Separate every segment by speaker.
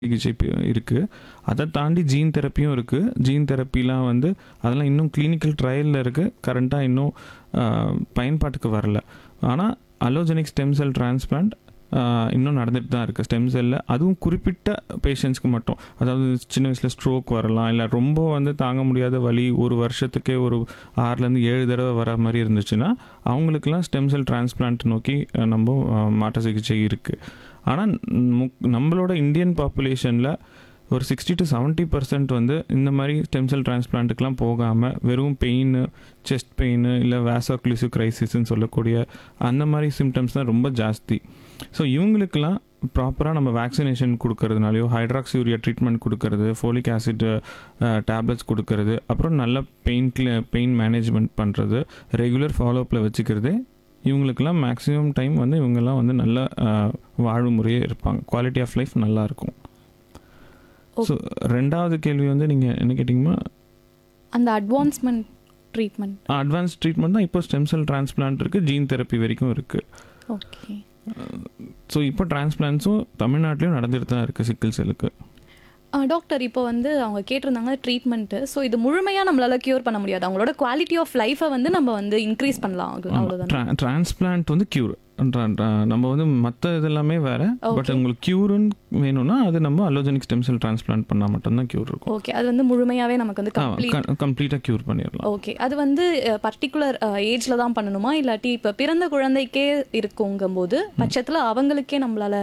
Speaker 1: சிகிச்சை பி- இருக்கு அதை தாண்டி ஜீன் தெரப்பியும் இருக்கு ஜீன் தெரப்பிலாம் வந்து அதெல்லாம் இன்னும் கிளினிக்கல் ட்ரையலில் இருக்கு கரண்ட்டாக இன்னும் ஆஹ், பயன்பாட்டுக்கு வரல ஆனால் அலோஜெனிக் ஸ்டெம் செல் டிரான்ஸ்பிளான்ட் இன்னும் நடந்துட்டு தான் இருக்குது ஸ்டெம் செல்லில் அதுவும் குறிப்பிட்ட பேஷண்ட்ஸ்க்கு மட்டும் அதாவது சின்ன வயசில் ஸ்ட்ரோக் வரலாம் இல்லை ரொம்ப வந்து தாங்க முடியாத வலி ஒரு வருஷத்துக்கே ஒரு ஆறுலேருந்து ஏழு தடவை வர மாதிரி இருந்துச்சுன்னா அவங்களுக்குலாம் ஸ்டெம் செல் டிரான்ஸ்பிளான்ட் நோக்கி அஹ், நம்ம அஹ், மாற்று சிகிச்சை இருக்குது ஆனால் நம்மளோட இந்தியன் பாப்புலேஷனில் ஒரு சிக்ஸ்டி டு செவன்ட்டி பர்சன்ட் வந்து இந்த மாதிரி ஸ்டெம் செல் டிரான்ஸ்பிளான்ட்டுக்கெலாம் போகாமல் வெறும் பெயின் செஸ்ட் பெயின் இல்லை வேசோக்ளிசிவ் கிரைசிஸ்ன்னு சொல்லக்கூடிய அந்த மாதிரி சிம்டம்ஸ் தான் ரொம்ப ஜாஸ்தி ஸோ இவங்களுக்கெல்லாம் ப்ராப்பராக நம்ம வேக்சினேஷன் கொடுக்கறதுனாலையோ ஹைட்ராக்சியூரியா ட்ரீட்மெண்ட் கொடுக்கறது ஃபோலிக் ஆசிட் டேப்லெட்ஸ் கொடுக்கறது அப்புறம் நல்ல பெயின் பெயின் மேனேஜ்மெண்ட் பண்ணுறது ரெகுலர் ஃபாலோஅப்பில் வச்சுக்கிறது இவங்களுக்கெல்லாம் மேக்ஸிமம் டைம் வந்து இவங்கெல்லாம் வந்து நல்ல அஹ், வாழும் முறையே இருப்பாங்க குவாலிட்டி ஆஃப் லைஃப் நல்லா இருக்கும் ஸோ ரெண்டாவது கேள்வி வந்து நீங்கள் என்ன கேட்டிங்கன்னா
Speaker 2: அந்த அட்வான்ஸ்மெண்ட் ட்ரீட்மெண்ட்
Speaker 1: அட்வான்ஸ் ட்ரீட்மெண்ட் தான் இப்போ ஸ்டெம் செல் டிரான்ஸ்பிளான்ட் இருக்குது ஜீன் தெரப்பி வரைக்கும் இருக்குது
Speaker 2: ஓகே
Speaker 1: ஸோ இப்போ டிரான்ஸ்பிளான்ஸும் தமிழ்நாட்டிலையும் நடந்துட்டு தான் இருக்குது சிக்கிள் செல்லுக்கு
Speaker 2: டாக்டர் இப்போ வந்து அவங்க கேட்டிருந்தாங்க ட்ரீட்மெண்ட்டு ஸோ இது முழுமையாக நம்மளால க்யூர் பண்ண முடியாது அவங்களோட குவாலிட்டி ஆஃப் லைஃபை வந்து நம்ம வந்து இன்க்ரீஸ் பண்ணலாம் அவ்வளோ- அவ்வளவுதானே
Speaker 1: டிரான்ஸ்பிளான்ட் வந்து க்யூர் நம்ம வந்து மற்ற இதெல்லாமே வேற பட்
Speaker 2: Okay.
Speaker 1: உங்களுக்கு க்யூருன்னு வேணும்னா அது நம்ம அலோஜெனிக் ஸ்டெம் செல் டிரான்ஸ்பிளான்ட் பண்ணால் மட்டும்தான் க்யூர் இருக்கும்
Speaker 2: ஓகே அது வந்து முழுமையாவே நமக்கு வந்து கம்ப்ளீட்
Speaker 1: கம்ப்ளீட்டாக க்யூர் பண்ணிடலாம்
Speaker 2: ஓகே அது வந்து பர்டிகுலர் ஏஜ்ல தான் பண்ணணுமா இல்லாட்டி இப்போ பிறந்த குழந்தைக்கே இருக்குங்கும்போது பட்சத்தில் அவங்களுக்கே நம்மளால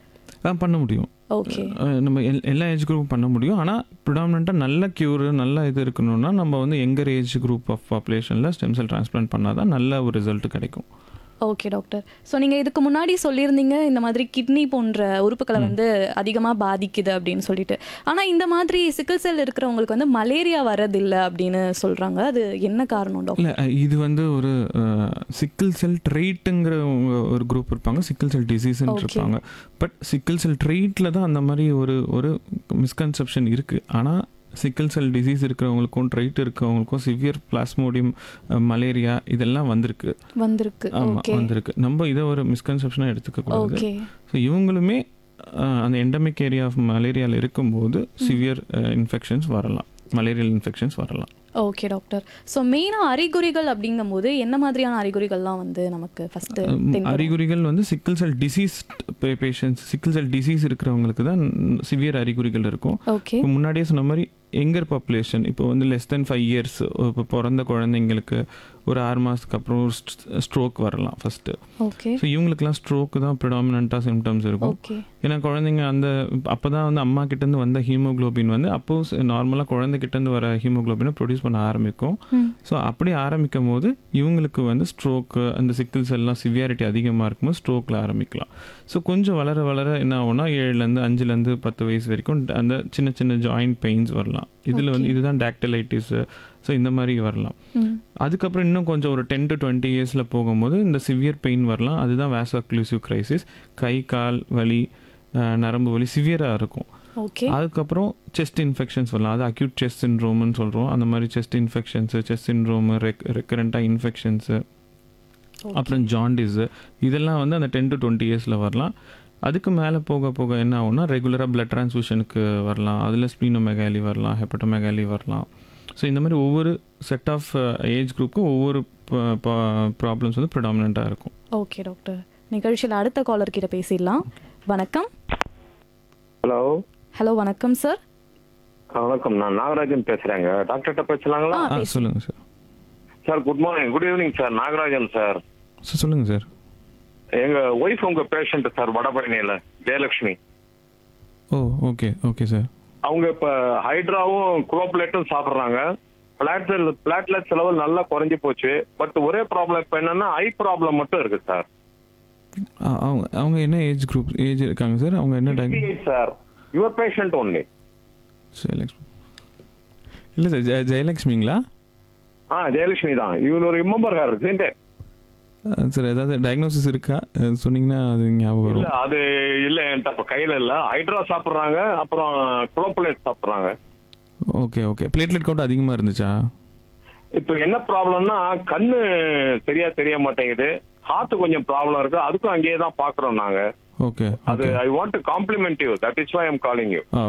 Speaker 1: ஆ பண்ண முடியும்
Speaker 2: ஓகே
Speaker 1: அஹ் நம்ம எல் எல்லா ஏஜ் குரூப்பும் பண்ண முடியும் ஆனால் ப்ரிடாமினண்ட்டாக நல்ல க்யூர் நல்ல இது இருக்கணும்னா நம்ம வந்து எங்கர் ஏஜ் குரூப் ஆஃப் பாப்புலேஷனில் ஸ்டெம் செல் டிரான்ஸ்பிளான்ட் பண்ணால் தான் நல்ல ஒரு ரிசல்ட் கிடைக்கும்
Speaker 2: ஓகே டாக்டர் ஸோ நீங்கள் இதுக்கு முன்னாடி சொல்லியிருந்தீங்க இந்த மாதிரி கிட்னி போன்ற உறுப்புகளை வந்து அதிகமாக பாதிக்குது அப்படின்னு சொல்லிட்டு ஆனால் இந்த மாதிரி சிக்கிள் செல் இருக்கிறவங்களுக்கு வந்து மலேரியா வரதில்லை அப்படின்னு சொல்கிறாங்க அது என்ன காரணம் டாக்டர்
Speaker 1: இல்லை இது வந்து ஒரு சிக்கிள் செல் ட்ரெயிட்டுங்கிற ஒரு குரூப் இருப்பாங்க சிக்கிள் செல் டிசீஸ்ன்னு
Speaker 2: Okay.
Speaker 1: இருப்பாங்க பட் சிக்கிள் செல் ட்ரெயிட்டில் தான் அந்த மாதிரி ஒரு ஒரு மிஸ்கன்செப்ஷன் இருக்குது ஆனால் சிக்கிள் செல் டிசீஸ் இருக்கிறவங்களுக்கும் ட்ரைட் இருக்கிறவங்களுக்கும் சிவியர் பிளாஸ்மோடியம் மலேரியா இதெல்லாம் வந்திருக்கு
Speaker 2: வந்திருக்கு
Speaker 1: ஆமாம்
Speaker 2: ஓகே
Speaker 1: வந்திருக்கு நம்ம இதை ஒரு மிஸ்கன்செப்ஷனாக எடுத்துக்க கூடாது
Speaker 2: ஓகே
Speaker 1: ஸோ இவங்களுமே அஹ், அந்த எண்டமிக் ஏரியா ஆஃப் மலேரியாவில் இருக்கும்போது சிவியர் இன்ஃபெக்ஷன்ஸ் வரலாம் மலேரியல் இன்ஃபெக்ஷன்ஸ் வரலாம்
Speaker 2: ஓகே டாக்டர் ஸோ மெயினாக அறிகுறிகள் அப்படிங்கும்போது என்ன மாதிரியான அறிகுறிகள்லாம் வந்து நமக்கு ஃபஸ்ட்டு
Speaker 1: அஹ், அறிகுறிகள் வந்து sickle cell disease patients sickle cell disease இருக்கிறவங்களுக்கு தான் சிவியர் அறிகுறிகள் இருக்கும்
Speaker 2: ஓகே
Speaker 1: இப்போ முன்னாடியே சொன்ன மாதிரி எங்கர் பாப்புலேஷன் இப்போ வந்து லெஸ் தென் ஃபைவ் இயர்ஸ் இப்போ பிறந்த குழந்தைங்களுக்கு ஒரு ஆறு மாதத்துக்கு அப்புறம் ஸ்ட்ரோக் வரலாம் ஃபஸ்ட்டு
Speaker 2: ஓகே
Speaker 1: ஸோ இவங்களுக்குலாம் ஸ்ட்ரோக்கு தான் ப்ரிடாமினண்ட்டாக சிம்டம்ஸ் இருக்கும்
Speaker 2: ஓகே
Speaker 1: ஏன்னா குழந்தைங்க அந்த அப்போ தான் வந்து அம்மா கிட்டேருந்து வந்த ஹீமோகுளோபின் வந்து அப்போ நார்மலாக குழந்தைகிட்டேருந்து வர ஹீமோகுளோபினை ப்ரொடியூஸ் பண்ண ஆரம்பிக்கும்
Speaker 2: ம்
Speaker 1: ஸோ அப்படி ஆரம்பிக்கும் போது இவங்களுக்கு வந்து ஸ்ட்ரோக்கு அந்த சிக்கிள்ஸ் எல்லாம் சிவியாரிட்டி அதிகமாக இருக்கும்போது ஸ்ட்ரோக்கில் ஆரம்பிக்கலாம் ஸோ கொஞ்சம் வளர வளர என்ன ஆகும்னா ஏழுலேருந்து அஞ்சுலேருந்து பத்து வயசு வரைக்கும் அந்த சின்ன சின்ன ஜாயிண்ட் பெயின்ஸ் வரலாம் இதில் வந்து
Speaker 2: Okay.
Speaker 1: இதுதான் டாக்டலைட்டிஸு ஸோ இந்த மாதிரி வரலாம்
Speaker 2: ம்
Speaker 1: அதுக்கப்புறம் இன்னும் கொஞ்சம் ஒரு டென் டு டுவெண்ட்டி இயர்ஸில் போகும்போது இந்த சிவியர் பெயின் வரலாம் அதுதான் வேசோக்ளூசிவ் கிரைசிஸ் கை கால் வலி அஹ், நரம்பு வலி சிவியராக இருக்கும்
Speaker 2: ஓகே
Speaker 1: அதுக்கப்புறம் செஸ்ட் இன்ஃபெக்ஷன்ஸ் வரலாம் அது அக்யூட் செஸ்ட் சின்ரோம்னு சொல்கிறோம் அந்த மாதிரி செஸ்ட் இன்ஃபெக்ஷன்ஸு செஸ்ட் சின்ரோமு ரெக் ரெக்கரண்ட்டாக இன்ஃபெக்ஷன்ஸு அப்புறம் ஜாண்டிஸு இதெல்லாம் வந்து அந்த டென் டு டுவெண்ட்டி இயர்ஸில் வரலாம் அதுக்கு மேலே போக போக என்ன ஆகும்னா ரெகுலராக பிளட் ட்ரான்ஸ்ஃபியூஷனுக்கு வரலாம் அதில் ஸ்பீனோமெகாலி வரலாம் ஹெப்பட்டோமெகாலி வரலாம் ஸோ இந்த மாதிரி ஒவ்வொரு செட் ஆஃப் ஏஜ் குரூப்புக்கும் ஒவ்வொரு ப்ராப்ளம்ஸ் வந்து ப்ரிடாமினண்ட்டாக இருக்கும்
Speaker 2: ஓகே டாக்டர் நிகழ்ச்சியில் அடுத்த காலர் கிட்ட பேசிடலாம் வணக்கம்
Speaker 3: ஹலோ
Speaker 2: ஹலோ வணக்கம் சார்
Speaker 3: வணக்கம் நான் நாகராஜன் பேசுறேங்க டாக்டர்கிட்ட பேசலாங்களா
Speaker 2: ஆ
Speaker 1: ஆ
Speaker 2: பேசு
Speaker 1: சொல்லுங்கள் sir
Speaker 3: sir good morning good evening sir Nagarajan sir
Speaker 1: sir சொல்லுங்கள் சார்
Speaker 3: எங்க ஒய்ஃப் உங்க பேஷண்ட் சார் வடபழனியில Jayalakshmi
Speaker 1: oh okay okay sir
Speaker 3: அவங்க இப்ப ஹைட்ராவும் குளோப்லேட்டும் சாப்பிடுறாங்க பிளாட்லெட் பிளாட்லெட் செலவு நல்லா குறைஞ்சு போச்சு பட் ஒரே ப்ராப்ளம் இப்ப என்னன்னா ஐ ப்ராப்ளம் மட்டும் இருக்கு சார்
Speaker 1: அவங்க அவங்க என்ன ஏஜ் குரூப் ஏஜ் இருக்காங்க சார் அவங்க என்ன டயக்
Speaker 3: sir your patient only
Speaker 1: Jayalakshmi இல்லை சார் ஜெய ஜெயலக்ஷ்மிங்களா
Speaker 3: ஆ ஜெயலட்சுமி தான் இவன் ஒரு ரிமெம்பர் ஹேர் சீண்டே
Speaker 1: அஹ் சார் ஏதாவது டயக்னோசிஸ் இருக்கா அஹ் சொன்னீங்கன்னா அது ஞாபகம்
Speaker 3: இல்ல
Speaker 1: வரும்
Speaker 3: அது இல்ல என்கிட்ட இப்ப கையில இல்ல ஹைட்ரா சாப்பிடுறாங்க அப்புறம் குளோப்லேட் சாப்பிடுறாங்க
Speaker 1: ஓகே ஓகே பிளேட்லெட் கவுண்ட் அதிகமாக இருந்துச்சா
Speaker 3: இப்போ என்ன ப்ராப்ளம்னா கண்ணு சரியா தெரிய மாட்டேங்குது ஹார்ட் கொஞ்சம் ப்ராப்ளம் இருக்கு அதுக்கும் அங்கேயே தான் பாக்குறோம் நாங்க
Speaker 1: ஓகே
Speaker 3: அது I want to compliment you that is why I'm calling you